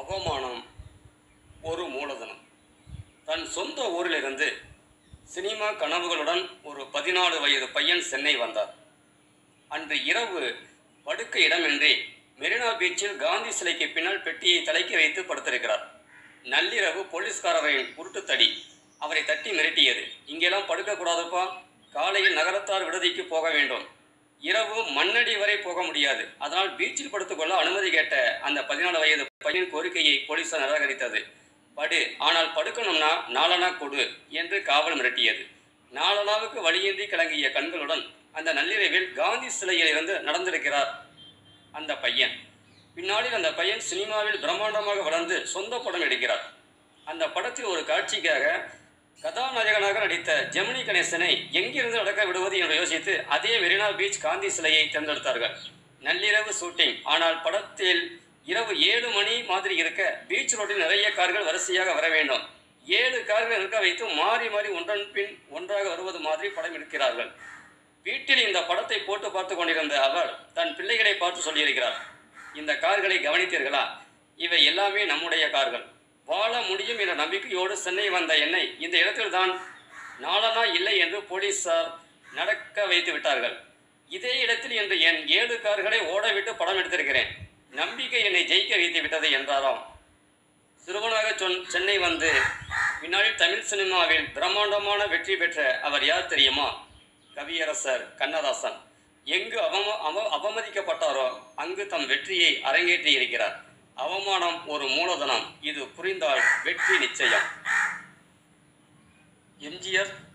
அவமானம் ஒரு மூலதனம் தன் சொந்த ஊரிலிருந்து சினிமா கனவுகளுடன் ஒரு பதினாலு வயது பையன் சென்னை வந்தார் அன்று இரவு படுக்க இடமின்றி மெரினா பீச்சில் காந்தி சிலைக்கு பின்னால் பெட்டியை தலைக்கு வைத்து படுத்திருக்கிறார் நள்ளிரவு போலீஸ்காரரின் உருட்டுத்தடி அவரை தட்டி மிரட்டியது இங்கெல்லாம் படுக்கக்கூடாதுப்பா காலையில் நகரத்தார் விடுதிக்கு போக வேண்டும் இரவு மண்ணடி வரை போக முடியாது அதனால் பீச்சில் படுத்துக்கொள்ள அனுமதி கேட்ட அந்த பதினாலு வயது பையன் கோரிக்கையை போலீசார் நிராகரித்தது படு ஆனால் படுக்கணும்னா நாலனா கொடு என்று காவல் மிரட்டியது நாலனாவுக்கு வழியின்றி கலங்கிய கண்களுடன் அந்த நள்ளிரவில் காந்தி சிலையில் இருந்து நடந்திருக்கிறார் அந்த பையன் பின்னாளில் அந்த பையன் சினிமாவில் பிரம்மாண்டமாக வளர்ந்து சொந்த படம் எடுக்கிறார் அந்த படத்தில் ஒரு காட்சிக்காக கதாநாயகனாக நடித்த ஜெமினி கணேசனை எங்கிருந்து நடக்க விடுவது என்று யோசித்து அதே மெரினா பீச் காந்தி சிலையை தேர்ந்தெடுத்தார்கள் நள்ளிரவு ஷூட்டிங் ஆனால் படத்தில் இரவு ஏழு மணி மாதிரி இருக்க பீச் ரோட்டில் நிறைய கார்கள் வரிசையாக வர வேண்டும் ஏழு கார்கள் நிற்க வைத்து மாறி மாறி ஒன்றன் பின் ஒன்றாக வருவது மாதிரி படம் எடுக்கிறார்கள் வீட்டில் இந்த படத்தை போட்டு பார்த்து கொண்டிருந்த அவர் தன் பிள்ளைகளை பார்த்து சொல்லியிருக்கிறார் இந்த கார்களை கவனித்தீர்களா இவை எல்லாமே நம்முடைய கார்கள் வாழ முடியும் என்ற நம்பிக்கையோடு சென்னை வந்த என்னை இந்த இடத்தில் தான் நாளனா இல்லை என்று போலீசார் நடக்க வைத்து விட்டார்கள் இதே இடத்தில் இன்று என் ஏழு கார்களை ஓடவிட்டு படம் எடுத்திருக்கிறேன் நம்பிக்கை என்னை ஜெயிக்க வைத்து விட்டது என்றாராம் சிறுவனாக சொன் சென்னை வந்து பின்னாடி தமிழ் சினிமாவில் பிரம்மாண்டமான வெற்றி பெற்ற அவர் யார் தெரியுமா கவியரசர் கண்ணதாசன் எங்கு அவம அவ அவமதிக்கப்பட்டாரோ அங்கு தம் வெற்றியை அரங்கேற்றி இருக்கிறார் அவமானம் ஒரு மூலதனம் இது புரிந்தால் வெற்றி நிச்சயம் எம்ஜிஆர்